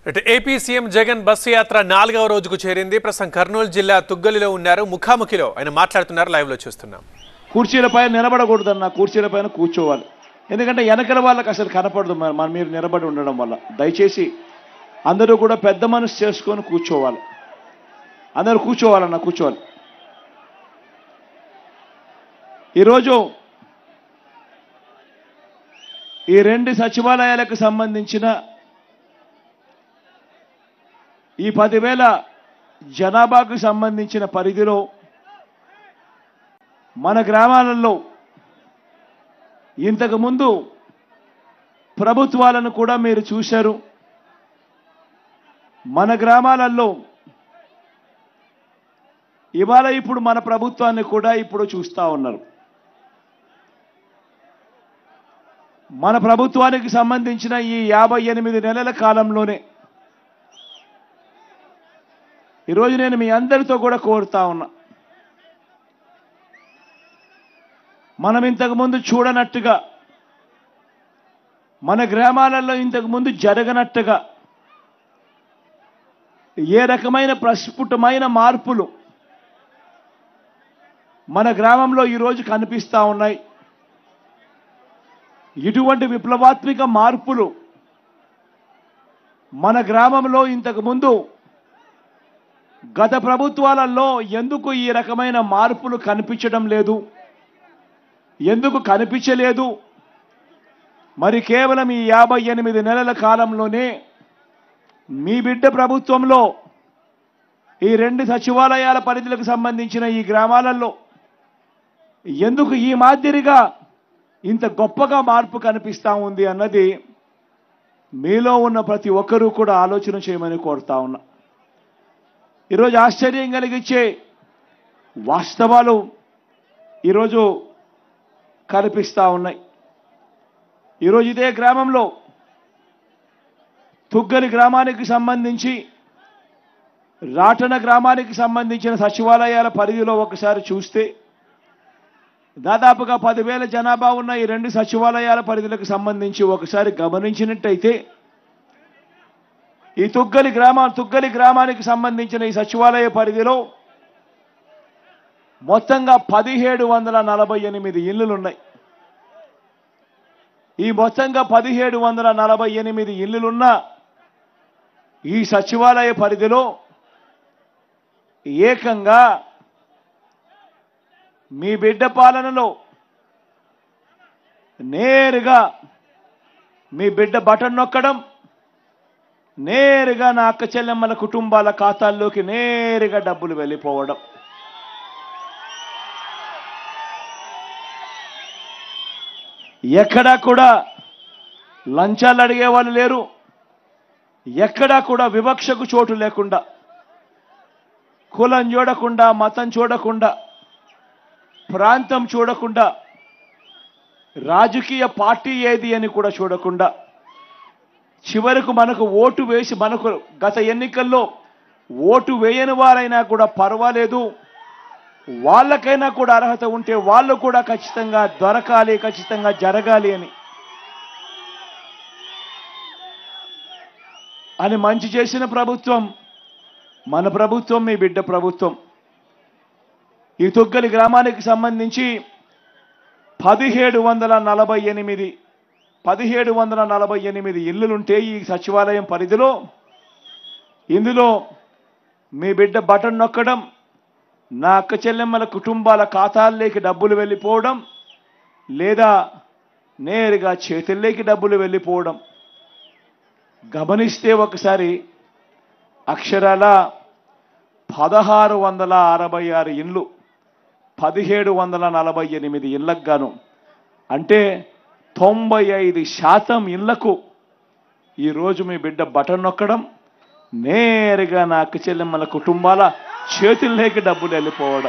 ఇటు AP CM Jagan bus యాత్ర నాలుగవ రోజుకు చేరింది ప్రస్తుతం కర్నూలు జిల్లా తుగ్గలిలో ఉన్నారు ముఖాముఖిలో ఆయన మాట్లాడుతున్నారు లైవ్ లో చూస్తున్నాం కుర్చీలపైన నిలబడకూడదన్న కుర్చీలపైన కూర్చోవాలి ఎందుకంటే వెనకల వాళ్ళకి అసలు కనపడదు మన మన మీరు నిలబడి ఉండడం వల్ల దయచేసి అందరూ కూడా పెద్ద మనసు చేసుకొని కూర్చోవాలి అందరూ కూర్చోవాలన్న కూర్చోవాలి ఈరోజు ఈ రెండు సచివాలయాలకు సంబంధించిన ఈ పదివేల జనాభాకు సంబంధించిన పరిధిలో మన గ్రామాలలో ఇంతకుముందు ప్రభుత్వాలను కూడా మీరు చూశారు మన గ్రామాలలో ఇవాళ ఇప్పుడు మన ప్రభుత్వాన్ని కూడా ఇప్పుడు చూస్తూ ఉన్నారు మన ప్రభుత్వానికి సంబంధించిన ఈ యాభై ఎనిమిది నెలల కాలంలోనే ఈరోజు నేను మీ అందరితో కూడా కోరుతా ఉన్నా మనం ఇంతకుముందు చూడనట్టుగా మన గ్రామాలలో ఇంతకుముందు జరగనట్టుగా ఏ రకమైన ప్రస్ఫుటమైన మార్పులు మన గ్రామంలో ఈరోజు కనిపిస్తూ ఉన్నాయి ఇటువంటి విప్లవాత్మక మార్పులు మన గ్రామంలో ఇంతకుముందు గత ప్రభుత్వాలలో ఎందుకు ఈ రకమైన మార్పులు కనిపించడం లేదు ఎందుకు కనిపించలేదు మరి కేవలం ఈ యాభై ఎనిమిది నెలల కాలంలోనే మీ బిడ్డ ప్రభుత్వంలో ఈ రెండు సచివాలయాల పరిధులకు సంబంధించిన ఈ గ్రామాలలో ఎందుకు ఈ మాదిరిగా ఇంత గొప్పగా మార్పు కనిపిస్తా ఉంది అన్నది మీలో ఉన్న ప్రతి ఒక్కరూ కూడా ఆలోచన చేయమని కోరుతా ఉన్నా ఈరోజు ఆశ్చర్యం కలిగించే వాస్తవాలు ఈరోజు కనిపిస్తా ఉన్నాయి ఈరోజు ఇదే గ్రామంలో తుగ్గలి గ్రామానికి సంబంధించి రాటన గ్రామానికి సంబంధించిన సచివాలయాల పరిధిలో ఒకసారి చూస్తే దాదాపుగా పదివేల జనాభా ఉన్న ఈ రెండు సచివాలయాల పరిధులకు సంబంధించి ఒకసారి గమనించినట్టయితే ఈ తుగ్గలి గ్రామా తుగ్గలి గ్రామానికి సంబంధించిన ఈ సచివాలయ పరిధిలో మొత్తంగా పదిహేడు వందల నలభై ఎనిమిది ఇల్లులున్నాయి ఈ మొత్తంగా పదిహేడు వందల నలభై ఎనిమిది ఇల్లులున్న ఈ సచివాలయ పరిధిలో ఏకంగా మీ బిడ్డ పాలనలో నేరుగా మీ బిడ్డ బటన్ నొక్కడం నేరుగా నా అక్క చెల్లెమ్మల కుటుంబాల ఖాతాల్లోకి నేరుగా డబ్బులు వెళ్ళిపోవడం ఎక్కడా కూడా లంచాలు అడిగే వాళ్ళు లేరు ఎక్కడా కూడా వివక్షకు చోటు లేకుండా కులం చూడకుండా మతం చూడకుండా ప్రాంతం చూడకుండా రాజకీయ పార్టీ ఏది అని కూడా చూడకుండా చివరకు మనకు ఓటు వేసి మనకు గత ఎన్నికల్లో ఓటు వేయని వారైనా కూడా పర్వాలేదు వాళ్ళకైనా కూడా అర్హత ఉంటే వాళ్ళు కూడా ఖచ్చితంగా దొరకాలి ఖచ్చితంగా జరగాలి అని అని మంచి చేసిన ప్రభుత్వం మన ప్రభుత్వం మీ బిడ్డ ప్రభుత్వం ఈ తొగ్గలి గ్రామానికి సంబంధించి పదిహేడు వందల నలభై ఎనిమిది పదిహేడు వందల నలభై ఎనిమిది ఇల్లులుంటే ఈ సచివాలయం పరిధిలో ఇందులో మీ బిడ్డ బటన్ నొక్కడం నా అక్క చెల్లెమ్మల కుటుంబాల ఖాతాల్లోకి డబ్బులు వెళ్ళిపోవడం లేదా నేరుగా చేతుల్లోకి డబ్బులు వెళ్ళిపోవడం గమనిస్తే ఒకసారి అక్షరాల పదహారు వందల అరవై ఆరు ఇండ్లు పదిహేడు వందల నలభై ఎనిమిది ఇళ్లకు గాను అంటే తొంభై ఐదు శాతం ఇళ్లకు ఈరోజు మీ బిడ్డ బటన్ నొక్కడం నేరుగా నా అక్క చెల్లెమ్మల కుటుంబాల చేతుల్లోకి డబ్బులు వెళ్ళిపోవడం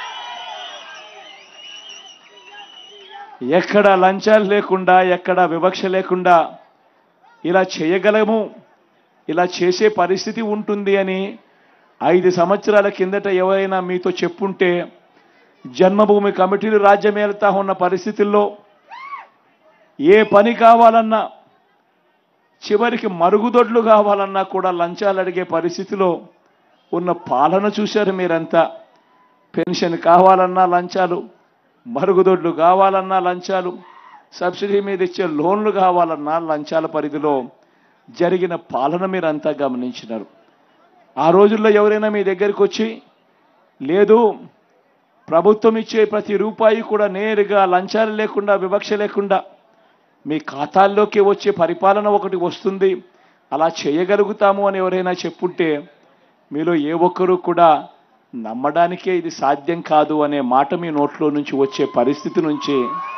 ఎక్కడ లంచాలు లేకుండా ఎక్కడ వివక్ష లేకుండా ఇలా చేయగలము ఇలా చేసే పరిస్థితి ఉంటుంది అని ఐదు సంవత్సరాల కిందట ఎవరైనా మీతో చెప్పుంటే జన్మభూమి కమిటీలు రాజ్యమేలుతా ఉన్న పరిస్థితుల్లో ఏ పని కావాలన్నా చివరికి మరుగుదొడ్లు కావాలన్నా కూడా లంచాలు అడిగే పరిస్థితిలో ఉన్న పాలన చూశారు మీరంతా పెన్షన్ కావాలన్నా లంచాలు మరుగుదొడ్లు కావాలన్నా లంచాలు సబ్సిడీ మీద ఇచ్చే లోన్లు కావాలన్నా లంచాల పరిధిలో జరిగిన పాలన మీరంతా గమనించినారు ఆ రోజుల్లో ఎవరైనా మీ దగ్గరికి వచ్చి లేదు ప్రభుత్వం ఇచ్చే ప్రతి రూపాయి కూడా నేరుగా లంచాలు లేకుండా వివక్ష లేకుండా మీ ఖాతాల్లోకి వచ్చే పరిపాలన ఒకటి వస్తుంది అలా చేయగలుగుతాము అని ఎవరైనా చెప్పుంటే మీలో ఏ ఒక్కరూ కూడా నమ్మడానికే ఇది సాధ్యం కాదు అనే మాట మీ నోట్లో నుంచి వచ్చే పరిస్థితి నుంచి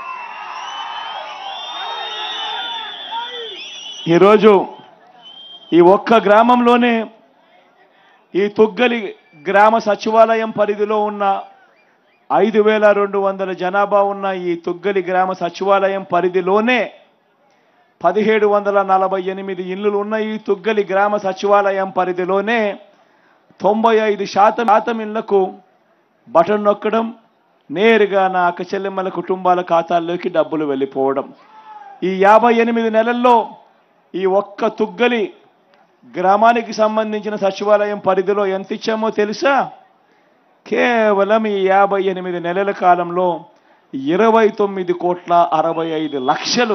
ఈరోజు ఈ ఒక్క గ్రామంలోనే ఈ తుగ్గలి గ్రామ సచివాలయం పరిధిలో ఉన్న ఐదు వేల రెండు వందల జనాభా ఉన్న ఈ తుగ్గలి గ్రామ సచివాలయం పరిధిలోనే పదిహేడు వందల నలభై ఎనిమిది ఇల్లులు ఉన్న ఈ తుగ్గలి గ్రామ సచివాలయం పరిధిలోనే తొంభై ఐదు శాతం శాతం ఇళ్లకు బటన్ నొక్కడం నేరుగా నా అక్క చెల్లెమ్మల కుటుంబాల ఖాతాల్లోకి డబ్బులు వెళ్ళిపోవడం ఈ యాభై ఎనిమిది నెలల్లో ఈ ఒక్క తుగ్గలి గ్రామానికి సంబంధించిన సచివాలయం పరిధిలో ఎంత ఇచ్చామో తెలుసా కేవలం ఈ యాభై ఎనిమిది నెలల కాలంలో ఇరవై తొమ్మిది కోట్ల అరవై ఐదు లక్షలు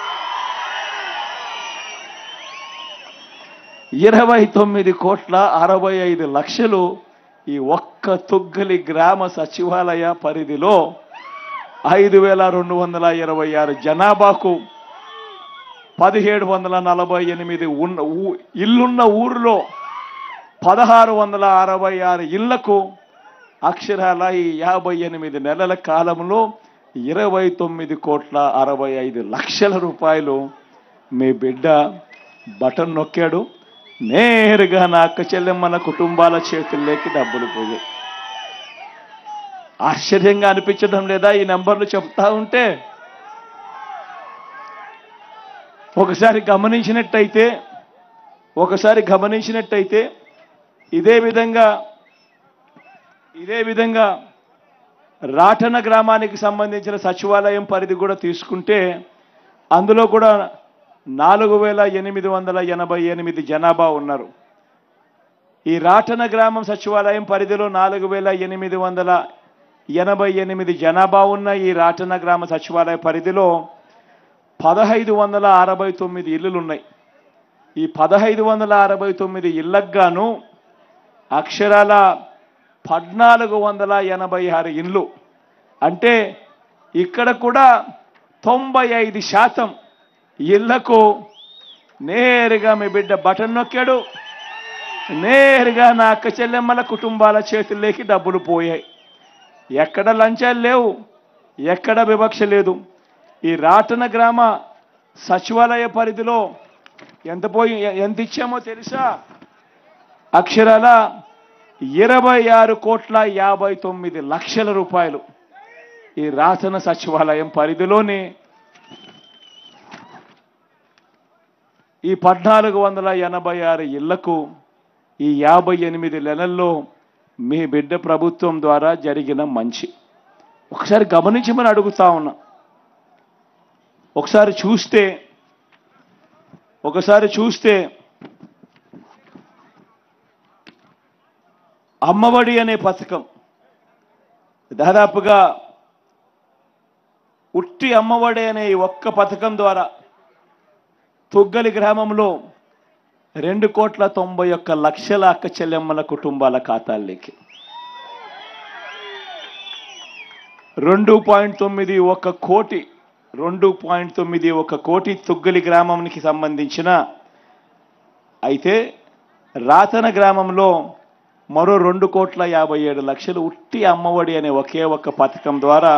ఇరవై తొమ్మిది కోట్ల అరవై ఐదు లక్షలు ఈ ఒక్క తుగ్గలి గ్రామ సచివాలయ పరిధిలో ఐదు వేల రెండు వందల ఇరవై ఆరు జనాభాకు పదిహేడు వందల నలభై ఎనిమిది ఉన్న ఊ- ఇల్లున్న ఊరిలో పదహారు వందల అరవై ఆరు ఇళ్లకు అక్షరాల ఈ యాభై ఎనిమిది నెలల కాలంలో ఇరవై తొమ్మిది కోట్ల అరవై ఐదు లక్షల రూపాయలు మీ బిడ్డ బటన్ నొక్కాడు నేరుగా నా అక్క చెల్లెమ్మల కుటుంబాల చేతుల్లోకి డబ్బులు పోయాయి ఆశ్చర్యంగా అనిపించడం లేదా ఈ నెంబర్లు చెప్తా ఉంటే ఒకసారి గమనించినట్టయితే ఒకసారి గమనించినట్టయితే ఇదే విధంగా ఇదే విధంగా రాటన గ్రామానికి సంబంధించిన సచివాలయం పరిధి కూడా తీసుకుంటే అందులో కూడా నాలుగు వేల ఎనిమిది వందల ఎనభై ఎనిమిది జనాభా ఉన్నారు ఈ రాటన గ్రామం సచివాలయం పరిధిలో నాలుగు వేల ఎనిమిది వందల ఎనభై ఎనిమిది జనాభా ఉన్న ఈ రాటన గ్రామ సచివాలయ పరిధిలో పదహైదు వందల అరవై తొమ్మిది ఇల్లులు ఉన్నాయి ఈ పదహైదు వందల అరవై తొమ్మిది ఇళ్లకు గాను అక్షరాల పద్నాలుగు వందల ఎనభై ఆరు ఇండ్లు అంటే ఇక్కడ కూడా తొంభై ఐదు శాతం ఇళ్లకు నేరుగా మీ బిడ్డ బటన్ నొక్కాడు నేరుగా నా అక్క చెల్లెమ్మల కుటుంబాల చేతుల్లోకి డబ్బులు పోయాయి ఎక్కడ లంచాలు లేవు ఎక్కడ వివక్ష లేదు ఈ రాటన గ్రామ సచివాలయ పరిధిలో ఎంత పోయి ఎంత ఇచ్చామో తెలుసా అక్షరాల ఇరవై ఆరు కోట్ల యాభై తొమ్మిది లక్షల రూపాయలు ఈ రాతన సచివాలయం పరిధిలోని ఈ పద్నాలుగు వందల ఎనభై ఆరు ఇళ్లకు ఈ యాభై ఎనిమిది నెలల్లో మీ బిడ్డ ప్రభుత్వం ద్వారా జరిగిన మంచి ఒకసారి గమనించమని అడుగుతా ఉన్నా ఒకసారి చూస్తే ఒకసారి చూస్తే అమ్మఒడి అనే పథకం దాదాపుగా ఉట్టి అమ్మఒడి అనే ఈ ఒక్క పథకం ద్వారా తుగ్గలి గ్రామంలో రెండు కోట్ల తొంభై ఒక్క లక్షల అక్క చెల్లెమ్మల కుటుంబాల ఖాతాల్లోకి రెండు పాయింట్ తొమ్మిది ఒక కోటి రెండు పాయింట్ తొమ్మిది ఒక కోటి తుగ్గలి గ్రామానికి సంబంధించిన అయితే రాతన గ్రామంలో మరో రెండు కోట్ల యాభై ఏడు లక్షలు ఉట్టి అమ్మఒడి అనే ఒకే ఒక్క పథకం ద్వారా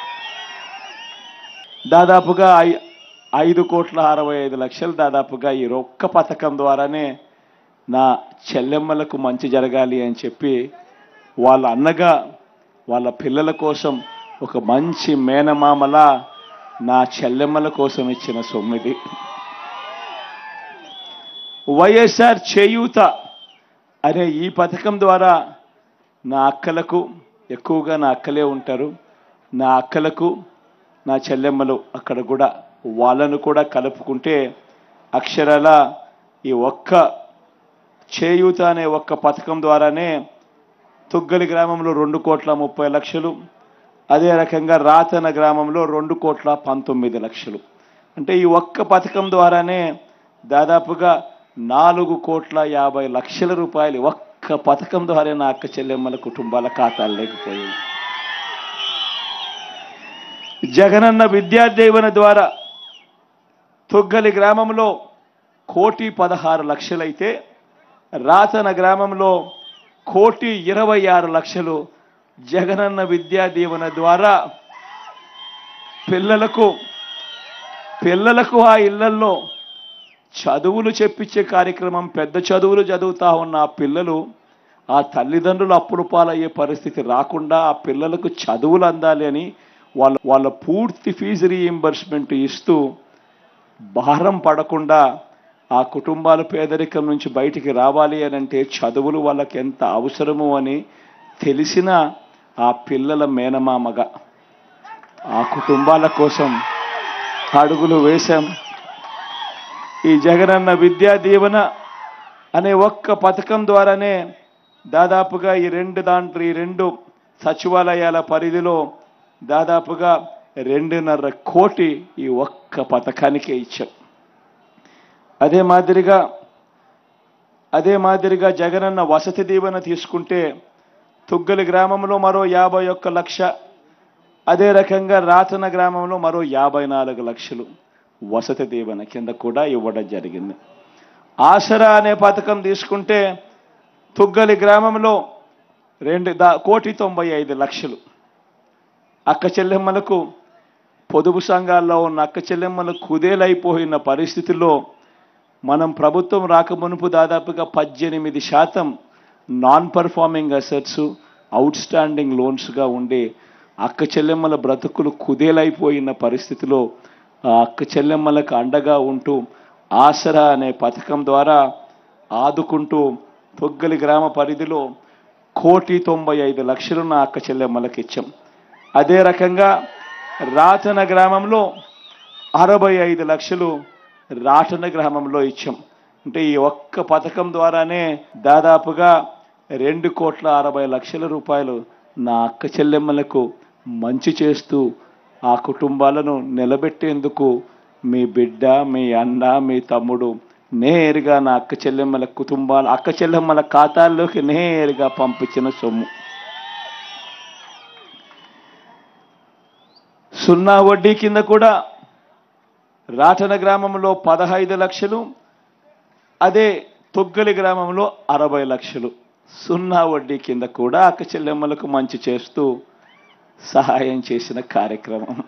దాదాపుగా ఐ- ఐదు కోట్ల అరవై ఐదు లక్షలు దాదాపుగా ఈ ఒక్క పథకం ద్వారానే నా చెల్లెమ్మలకు మంచి జరగాలి అని చెప్పి వాళ్ళ అన్నగా వాళ్ళ పిల్లల కోసం ఒక మంచి మేనమామల నా చెల్లెమ్మల కోసం ఇచ్చిన సొమ్మిది వైఎస్ఆర్ చేయూత అనే ఈ పథకం ద్వారా నా అక్కలకు ఎక్కువగా నా అక్కలే ఉంటారు నా అక్కలకు నా చెల్లెమ్మలు అక్కడ కూడా వాళ్ళను కూడా కలుపుకుంటే అక్షరాల ఈ ఒక్క చేయూత అనే ఒక్క పథకం ద్వారానే తుగ్గలి గ్రామంలో రెండు కోట్ల ముప్పై లక్షలు అదే రకంగా రాతన గ్రామంలో రెండు కోట్ల పంతొమ్మిది లక్షలు అంటే ఈ ఒక్క పథకం ద్వారానే దాదాపుగా నాలుగు కోట్ల యాభై లక్షల రూపాయలు ఒక్క పథకం ద్వారా నా అక్క చెల్లెమ్మల కుటుంబాల ఖాతాలు లేకపోయాయి జగనన్న విద్యాదీవెన ద్వారా తుగ్గలి గ్రామంలో కోటి పదహారు లక్షలైతే రాతన గ్రామంలో కోటి ఇరవై ఆరు లక్షలు జగనన్న విద్యా దీవెన ద్వారా పిల్లలకు పిల్లలకు ఆ ఇళ్లల్లో చదువులు చెప్పించే కార్యక్రమం పెద్ద చదువులు చదువుతా ఉన్న ఆ పిల్లలు ఆ తల్లిదండ్రులు అప్పుడు పాలయ్యే పరిస్థితి రాకుండా ఆ పిల్లలకు చదువులు అందాలి అని వాళ్ళ వాళ్ళ పూర్తి ఫీజు రీయింబర్స్మెంట్ ఇస్తూ భారం పడకుండా ఆ కుటుంబాలు పేదరికం నుంచి బయటికి రావాలి అని అంటే చదువులు వాళ్ళకి ఎంత అవసరము అని తెలిసిన ఆ పిల్లల మేనమామగా ఆ కుటుంబాల కోసం అడుగులు వేశాం ఈ జగనన్న విద్యా దీవెన అనే ఒక్క పథకం ద్వారానే దాదాపుగా ఈ రెండు దాంట్లో ఈ రెండు సచివాలయాల పరిధిలో దాదాపుగా రెండున్నర కోటి ఈ ఒక్క పథకానికే ఇచ్చాం అదే మాదిరిగా అదే మాదిరిగా జగనన్న వసతి దీవెన తీసుకుంటే తుగ్గలి గ్రామంలో మరో యాభై ఒక్క లక్ష అదే రకంగా రాతన గ్రామంలో మరో యాభై నాలుగు లక్షలు వసతి దీవెన కింద కూడా ఇవ్వడం జరిగింది ఆసరా అనే పథకం తీసుకుంటే తుగ్గలి గ్రామంలో రెండు దా కోటి తొంభై ఐదు లక్షలు అక్క చెల్లెమ్మలకు పొదుపు సంఘాల్లో ఉన్న అక్క చెల్లెమ్మలు కుదేలైపోయిన పరిస్థితుల్లో మనం ప్రభుత్వం రాకమునుపు దాదాపుగా పద్దెనిమిది శాతం non performing assets outstanding లోన్స్గా ఉండే అక్క చెల్లెమ్మల బ్రతుకులు కుదేలైపోయిన పరిస్థితిలో ఆ అక్క చెల్లెమ్మలకు అండగా ఉంటూ ఆసరా అనే పథకం ద్వారా ఆదుకుంటూ తొగ్గలి గ్రామ పరిధిలో కోటి తొంభై ఐదు లక్షలు నా అక్క చెల్లెమ్మలకు ఇచ్చాం అదే రకంగా రాతన గ్రామంలో అరవై ఐదు లక్షలు రాటన గ్రామంలో ఇచ్చాం అంటే ఈ ఒక్క పథకం ద్వారానే దాదాపుగా రెండు కోట్ల అరవై లక్షల రూపాయలు నా అక్క చెల్లెమ్మలకు మంచి చేస్తూ ఆ కుటుంబాలను నిలబెట్టేందుకు మీ బిడ్డ మీ అన్న మీ తమ్ముడు నేరుగా నా అక్క చెల్లెమ్మల కుటుంబాల అక్క చెల్లెమ్మల ఖాతాల్లోకి నేరుగా పంపించిన సొమ్ము సున్నా వడ్డీ కింద కూడా రాటన గ్రామంలో పదహైదు లక్షలు అదే తొగ్గలి గ్రామంలో అరవై లక్షలు సున్నా వడ్డీ కింద కూడా అక్క చెల్లెమ్మలకు మంచి చేస్తూ సహాయం చేసిన కార్యక్రమం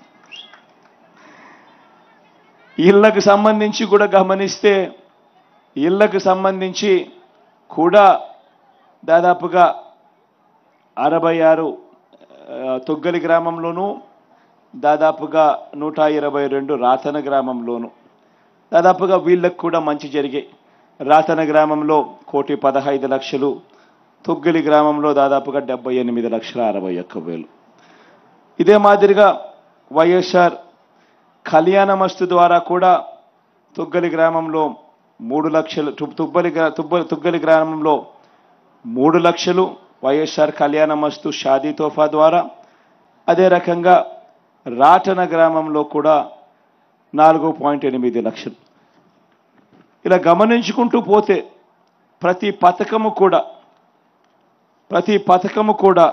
ఇళ్లకు సంబంధించి కూడా గమనిస్తే ఇళ్లకు సంబంధించి కూడా దాదాపుగా అరవై ఆరు ఆ, తొగ్గలి గ్రామంలోనూ దాదాపుగా నూట ఇరవై రెండు రాతన గ్రామంలోను దాదాపుగా వీళ్ళకు కూడా మంచి జరిగాయి రాతన గ్రామంలో కోటి పదహైదు లక్షలు తొగ్గిలి గ్రామంలో దాదాపుగా డెబ్బై ఎనిమిది లక్షల అరవై ఒక్క వేలు ఇదే మాదిరిగా వైఎస్ఆర్ కళ్యాణమస్తు ద్వారా కూడా తుగ్గలి గ్రామంలో మూడు లక్షలు తుబ్- తుబ్బలి గ్రా- తుబ్బ తుగ్గలి గ్రామంలో మూడు లక్షలు వైఎస్ఆర్ కళ్యాణమస్తు షాదీ తోఫా ద్వారా అదే రకంగా రాటన గ్రామంలో కూడా నాలుగు పాయింట్ ఎనిమిది లక్షలు ఇలా గమనించుకుంటూ పోతే ప్రతి పథకము కూడా ప్రతి పథకము కూడా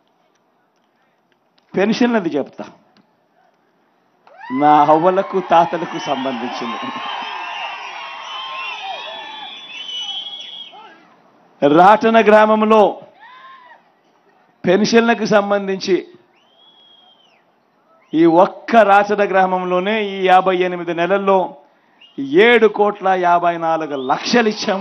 పెన్షన్లది చెప్తా నా అవ్వలకు తాతలకు సంబంధించింది రాటన గ్రామంలో పెన్షన్లకు సంబంధించి ఈ ఒక్క రాచన గ్రామంలోనే ఈ యాభై ఎనిమిది నెలల్లో ఏడు కోట్ల యాభై నాలుగు లక్షలు ఇచ్చాం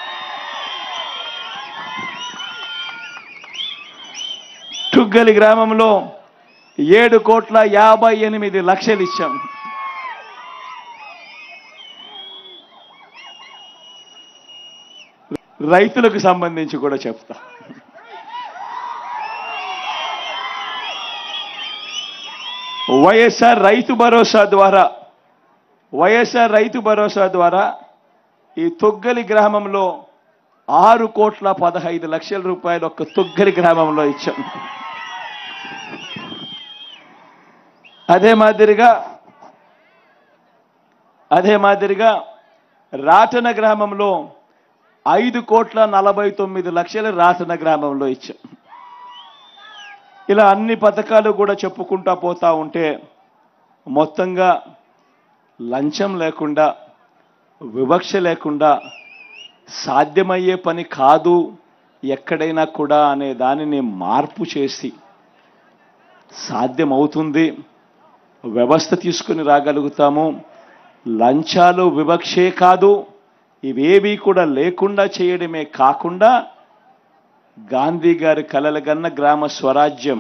టుగ్గలి గ్రామంలో ఏడు కోట్ల యాభై ఎనిమిది లక్షలు ఇచ్చాం రైతులకు సంబంధించి కూడా చెప్తా వైఎస్ఆర్ రైతు భరోసా ద్వారా వైఎస్ఆర్ రైతు భరోసా ద్వారా ఈ తొగ్గలి గ్రామంలో ఆరు కోట్ల పదహైదు లక్షల రూపాయలు ఒక్క తొగ్గలి గ్రామంలో ఇచ్చాం అదే మాదిరిగా అదే మాదిరిగా రాటన గ్రామంలో ఐదు కోట్ల నలభై తొమ్మిది లక్షల రాటన గ్రామంలో ఇచ్చాం ఇలా అన్ని పథకాలు కూడా చెప్పుకుంటా పోతా ఉంటే మొత్తంగా లంచం లేకుండా వివక్ష లేకుండా సాధ్యమయ్యే పని కాదు ఎక్కడైనా కూడా అనే దానిని మార్పు చేసి సాధ్యమవుతుంది వ్యవస్థ తీసుకుని రాగలుగుతాము లంచాలు వివక్షే కాదు ఇవేవి కూడా లేకుండా చేయడమే కాకుండా గాంధీ గారి కలలగన్న గ్రామ స్వరాజ్యం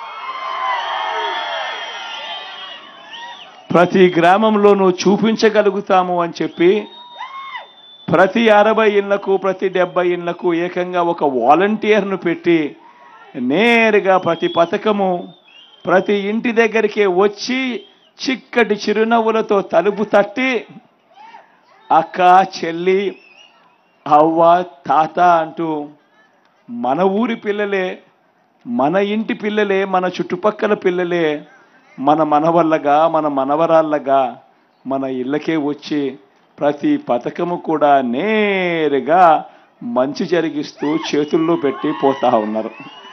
ప్రతి గ్రామంలోనూ చూపించగలుగుతాము అని చెప్పి ప్రతి అరవై ఇళ్లకు ప్రతి డెబ్బై ఇళ్లకు ఏకంగా ఒక వాలంటీర్ను పెట్టి నేరుగా ప్రతి పథకము ప్రతి ఇంటి దగ్గరికి వచ్చి చిక్కటి చిరునవ్వులతో తలుపు తట్టి అక్క చెల్లి అవ్వ తాత అంటూ మన ఊరి పిల్లలే మన ఇంటి పిల్లలే మన చుట్టుపక్కల పిల్లలే మన మనవల్లగా మన మనవరాళ్ళగా మన ఇళ్ళకే వచ్చి ప్రతి పథకము కూడా నేరుగా మంచి జరిగిస్తూ చేతుల్లో పెట్టి పోతా ఉన్నారు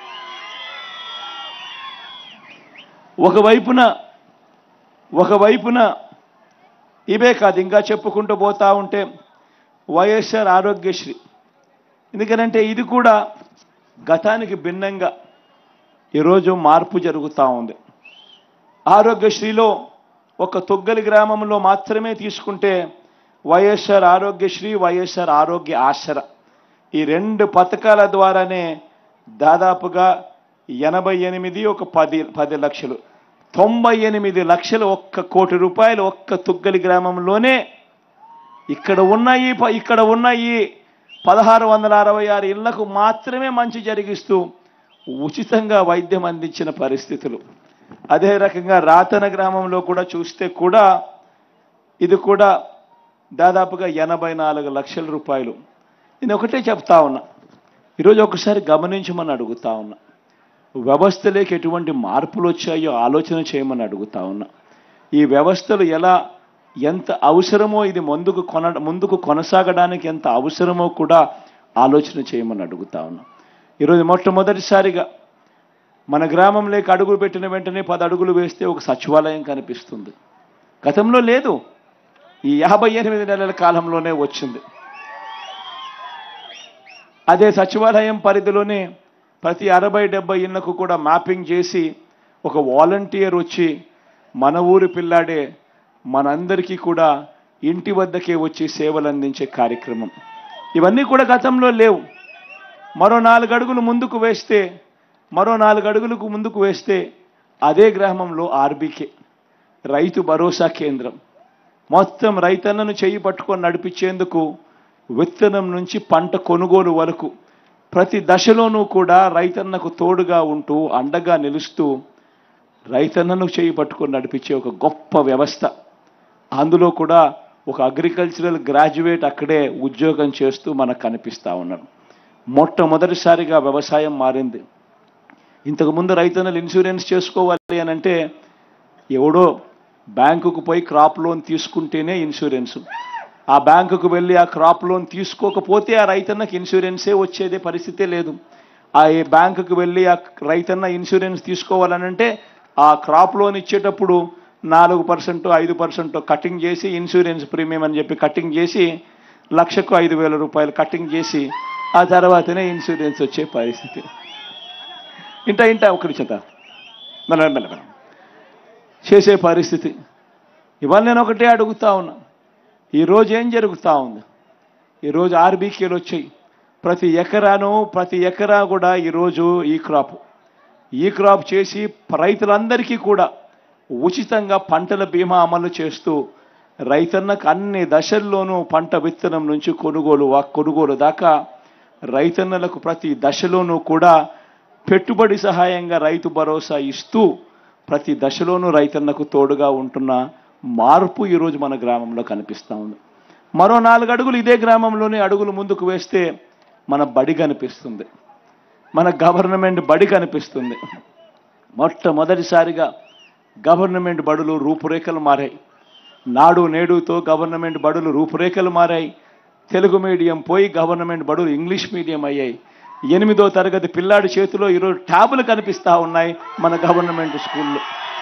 ఒకవైపున ఒకవైపున ఇవే కాదు ఇంకా చెప్పుకుంటూ పోతా ఉంటే వైఎస్ఆర్ ఆరోగ్యశ్రీ ఎందుకనంటే ఇది కూడా గతానికి భిన్నంగా ఈరోజు మార్పు జరుగుతూ ఉంది ఆరోగ్యశ్రీలో ఒక తొగ్గలి గ్రామంలో మాత్రమే తీసుకుంటే వైఎస్ఆర్ ఆరోగ్యశ్రీ వైఎస్ఆర్ ఆరోగ్య ఆసర ఈ రెండు పథకాల ద్వారానే దాదాపుగా ఎనభై ఎనిమిది ఒక పది పది లక్షలు తొంభై ఎనిమిది లక్షలు ఒక్క కోటి రూపాయలు ఒక్క తుగ్గలి గ్రామంలోనే ఇక్కడ ఉన్న ఈ ప- ఇక్కడ ఉన్న ఈ పదహారు వందల అరవై ఆరు ఇళ్లకు మాత్రమే మంచి జరిగిస్తూ ఉచితంగా వైద్యం అందించిన పరిస్థితులు అదే రకంగా రాతన గ్రామంలో కూడా చూస్తే కూడా ఇది కూడా దాదాపుగా ఎనభై నాలుగు లక్షల రూపాయలు నేను ఒకటే చెప్తా ఉన్నా ఈరోజు ఒకసారి గమనించమని అడుగుతా ఉన్నా వ్యవస్థలోకి ఎటువంటి మార్పులు వచ్చాయో ఆలోచన చేయమని అడుగుతా ఉన్నా ఈ వ్యవస్థలు ఎలా ఎంత అవసరమో ఇది ముందుకు కొన ముందుకు కొనసాగడానికి ఎంత అవసరమో కూడా ఆలోచన చేయమని అడుగుతా ఉన్నా ఈరోజు మొట్టమొదటిసారిగా మన గ్రామంలోకి అడుగులు పెట్టిన వెంటనే పది అడుగులు వేస్తే ఒక సచివాలయం కనిపిస్తుంది గతంలో లేదు ఈ యాభై ఎనిమిది నెలల కాలంలోనే వచ్చింది అదే సచివాలయం పరిధిలోనే ప్రతి అరవై డెబ్బై ఇళ్లకు కూడా మ్యాపింగ్ చేసి ఒక వాలంటీర్ వచ్చి మన ఊరి పిల్లాడే మనందరికీ కూడా ఇంటి వద్దకే వచ్చి సేవలు అందించే కార్యక్రమం ఇవన్నీ కూడా గతంలో లేవు మరో నాలుగు అడుగులు ముందుకు వేస్తే మరో నాలుగు అడుగులకు ముందుకు వేస్తే అదే గ్రామంలో ఆర్బీకే రైతు భరోసా కేంద్రం మొత్తం రైతన్నను చేయి పట్టుకొని నడిపించేందుకు విత్తనం నుంచి పంట కొనుగోలు వరకు ప్రతి దశలోనూ కూడా రైతన్నకు తోడుగా ఉంటూ అండగా నిలుస్తూ రైతన్నను చేయి పట్టుకొని నడిపించే ఒక గొప్ప వ్యవస్థ అందులో కూడా ఒక అగ్రికల్చరల్ గ్రాడ్యుయేట్ అక్కడే ఉద్యోగం చేస్తూ మనకు కనిపిస్తా ఉన్నాడు మొట్టమొదటిసారిగా వ్యవసాయం మారింది ఇంతకుముందు రైతన్నలు ఇన్సూరెన్స్ చేసుకోవాలి అని అంటే ఎవడో బ్యాంకుకు పోయి క్రాప్ లోన్ తీసుకుంటేనే ఇన్సూరెన్స్ ఆ బ్యాంకుకు వెళ్ళి ఆ క్రాప్ లోన్ తీసుకోకపోతే ఆ రైతన్నకి ఇన్సూరెన్సే వచ్చేదే పరిస్థితే లేదు ఆ ఏ బ్యాంకుకు వెళ్ళి ఆ రైతన్న ఇన్సూరెన్స్ తీసుకోవాలనంటే ఆ క్రాప్ లోన్ ఇచ్చేటప్పుడు నాలుగు పర్సెంట్ ఐదు పర్సెంట్ కటింగ్ చేసి ఇన్సూరెన్స్ ప్రీమియం అని చెప్పి కటింగ్ చేసి లక్షకు ఐదు వేల రూపాయలు కటింగ్ చేసి ఆ తర్వాతనే ఇన్సూరెన్స్ వచ్చే పరిస్థితి ఇంట ఇంట ఒకటి చేత మెల్ల మెల్ల మెల్ల. చేసే పరిస్థితి ఇవాళ నేను ఒకటే అడుగుతా ఉన్నా ఈరోజు ఏం జరుగుతూ ఉంది ఈరోజు ఆర్బీకేలు వచ్చాయి ప్రతి ఎకరాను ప్రతి ఎకరా కూడా ఈరోజు ఈ క్రాప్ ఈ క్రాప్ చేసి రైతులందరికీ కూడా ఉచితంగా పంటల బీమా అమలు చేస్తూ రైతన్నకు అన్ని దశల్లోనూ పంట విత్తనం నుంచి కొనుగోలు వా- కొనుగోలు దాకా రైతన్నలకు ప్రతి దశలోనూ కూడా పెట్టుబడి సహాయంగా రైతు భరోసా ఇస్తూ ప్రతి దశలోనూ రైతన్నకు తోడుగా ఉంటున్న మార్పు ఈరోజు మన గ్రామంలో కనిపిస్తూ ఉంది మరో నాలుగు అడుగులు ఇదే గ్రామంలోనే అడుగులు ముందుకు వేస్తే మన బడి కనిపిస్తుంది మన గవర్నమెంట్ బడి కనిపిస్తుంది మొట్టమొదటిసారిగా గవర్నమెంట్ బడులు రూపురేఖలు మారాయి నాడు నేడుతో గవర్నమెంట్ బడులు రూపురేఖలు మారాయి తెలుగు మీడియం పోయి గవర్నమెంట్ బడులు ఇంగ్లీష్ మీడియం అయ్యాయి ఎనిమిదో తరగతి పిల్లాడి చేతిలో ఈరోజు ట్యాబులు కనిపిస్తూ ఉన్నాయి మన గవర్నమెంట్ స్కూల్లో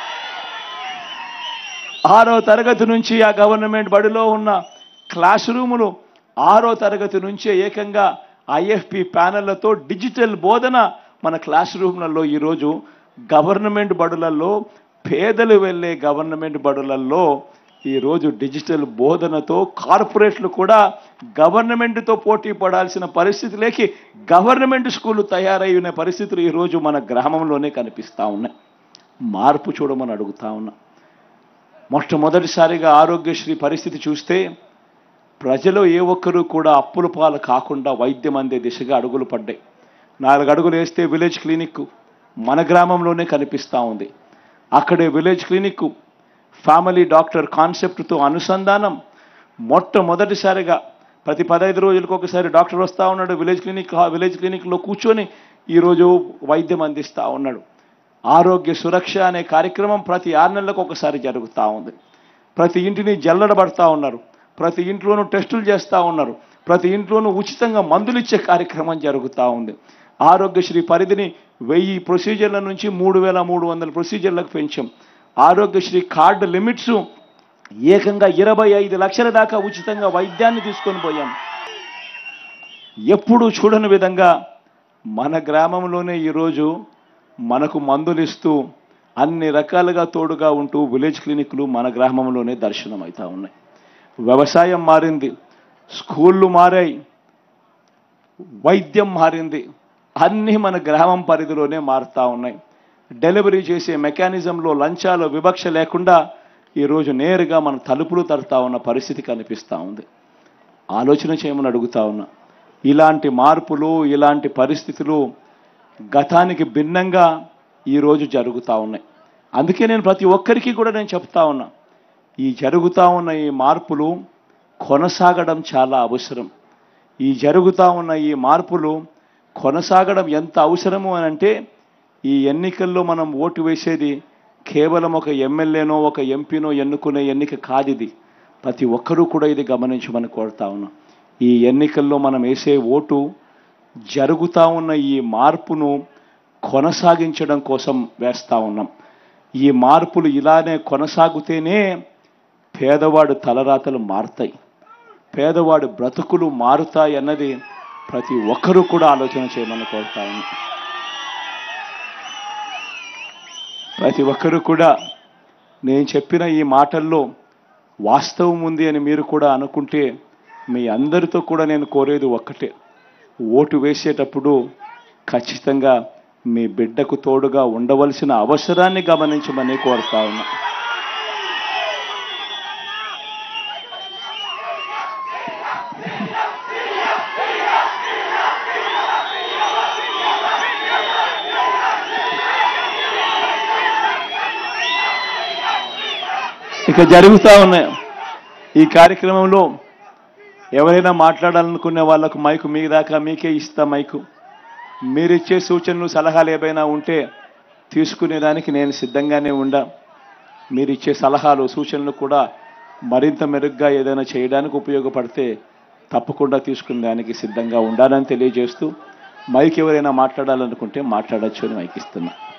ఆరో తరగతి నుంచి ఆ గవర్నమెంట్ బడిలో ఉన్న క్లాస్ రూములు ఆరో తరగతి నుంచే ఏకంగా ఐఎఫ్పి ప్యానెళ్లతో డిజిటల్ బోధన మన క్లాస్ రూమ్లలో ఈరోజు గవర్నమెంట్ బడులలో పేదలు వెళ్ళే గవర్నమెంట్ బడులలో ఈరోజు డిజిటల్ బోధనతో కార్పొరేట్లు కూడా గవర్నమెంట్తో పోటీ పడాల్సిన పరిస్థితిలోకి గవర్నమెంట్ స్కూళ్ళు తయారై ఉన్న పరిస్థితులు ఈరోజు మన గ్రామంలోనే కనిపిస్తూ ఉన్నాయి మార్పు చూడమని అడుగుతా ఉన్నా మొట్టమొదటిసారిగా ఆరోగ్యశ్రీ పరిస్థితి చూస్తే ప్రజలు ఏ ఒక్కరూ కూడా అప్పుల పాలు కాకుండా వైద్యం అందే దిశగా అడుగులు పడ్డాయి నాలుగు అడుగులు వేస్తే విలేజ్ క్లినిక్ మన గ్రామంలోనే కనిపిస్తూ ఉంది అక్కడే విలేజ్ క్లినిక్ ఫ్యామిలీ డాక్టర్ కాన్సెప్ట్తో అనుసంధానం మొట్టమొదటిసారిగా ప్రతి పదహైదు రోజులకు ఒకసారి డాక్టర్ వస్తూ ఉన్నాడు విలేజ్ క్లినిక్ విలేజ్ క్లినిక్లో కూర్చొని ఈరోజు వైద్యం అందిస్తూ ఉన్నాడు ఆరోగ్య సురక్ష అనే కార్యక్రమం ప్రతి ఆరు నెలలకు ఒకసారి జరుగుతూ ఉంది ప్రతి ఇంటిని జల్లడబడతా ఉన్నారు ప్రతి ఇంట్లోనూ టెస్టులు చేస్తూ ఉన్నారు ప్రతి ఇంట్లోనూ ఉచితంగా మందులు ఇచ్చే కార్యక్రమం జరుగుతూ ఉంది ఆరోగ్యశ్రీ పరిధిని వెయ్యి ప్రొసీజర్ల నుంచి మూడు వేల మూడు వందల ప్రొసీజర్లకు పెంచాం ఆరోగ్యశ్రీ కార్డు లిమిట్స్ ఏకంగా ఇరవై ఐదు లక్షల దాకా ఉచితంగా వైద్యాన్ని తీసుకొని పోయాం ఎప్పుడూ చూడని విధంగా మన గ్రామంలోనే ఈరోజు మనకు మందులు ఇస్తూ అన్ని రకాలుగా తోడుగా ఉంటూ విలేజ్ క్లినిక్లు మన గ్రామంలోనే దర్శనం అవుతా ఉన్నాయి వ్యవసాయం మారింది స్కూళ్ళు మారాయి వైద్యం మారింది అన్నీ మన గ్రామం పరిధిలోనే మారుతా ఉన్నాయి డెలివరీ చేసే మెకానిజంలో లంచాలు వివక్ష లేకుండా ఈరోజు నేరుగా మన తలుపులు తడతా ఉన్న పరిస్థితి కనిపిస్తూ ఉంది ఆలోచన చేయమని అడుగుతా ఉన్నా ఇలాంటి మార్పులు ఇలాంటి పరిస్థితులు గతానికి భిన్నంగా ఈరోజు జరుగుతూ ఉన్నాయి అందుకే నేను ప్రతి ఒక్కరికి కూడా నేను చెప్తా ఉన్నా ఈ జరుగుతూ ఉన్న ఈ మార్పులు కొనసాగడం చాలా అవసరం ఈ జరుగుతూ ఉన్న ఈ మార్పులు కొనసాగడం ఎంత అవసరము అని అంటే ఈ ఎన్నికల్లో మనం ఓటు వేసేది కేవలం ఒక ఎమ్మెల్యేనో ఒక ఎంపీనో ఎన్నుకునే ఎన్నిక కాదు ఇది ప్రతి ఒక్కరూ కూడా ఇది గమనించమని కోరుతా ఉన్నాం ఈ ఎన్నికల్లో మనం వేసే ఓటు జరుగుతూ ఉన్న ఈ మార్పును కొనసాగించడం కోసం వేస్తా ఉన్నాం ఈ మార్పులు ఇలానే కొనసాగుతేనే పేదవాడు తలరాతలు మారుతాయి పేదవాడి బ్రతుకులు మారుతాయి అన్నది ప్రతి ఒక్కరూ కూడా ఆలోచన చేయమని కోరుతా ఉన్నాం ప్రతి ఒక్కరూ కూడా నేను చెప్పిన ఈ మాటల్లో వాస్తవం ఉంది అని మీరు కూడా అనుకుంటే మీ అందరితో కూడా నేను కోరేది ఒక్కటే ఓటు వేసేటప్పుడు ఖచ్చితంగా మీ బిడ్డకు తోడుగా ఉండవలసిన అవసరాన్ని గమనించమని కోరుతా ఉన్నా ఇక జరుగుతూ ఉన్నాయి ఈ కార్యక్రమంలో ఎవరైనా మాట్లాడాలనుకునే వాళ్ళకు మైకు మీ దాకా మీకే ఇస్తా మైకు మీరిచ్చే సూచనలు సలహాలు ఏవైనా ఉంటే తీసుకునేదానికి నేను సిద్ధంగానే ఉండా మీరిచ్చే సలహాలు సూచనలు కూడా మరింత మెరుగ్గా ఏదైనా చేయడానికి ఉపయోగపడితే తప్పకుండా తీసుకునే దానికి సిద్ధంగా ఉండాలని తెలియజేస్తూ మైక్ ఎవరైనా మాట్లాడాలనుకుంటే మాట్లాడచ్చు అని మైక్ ఇస్తున్నా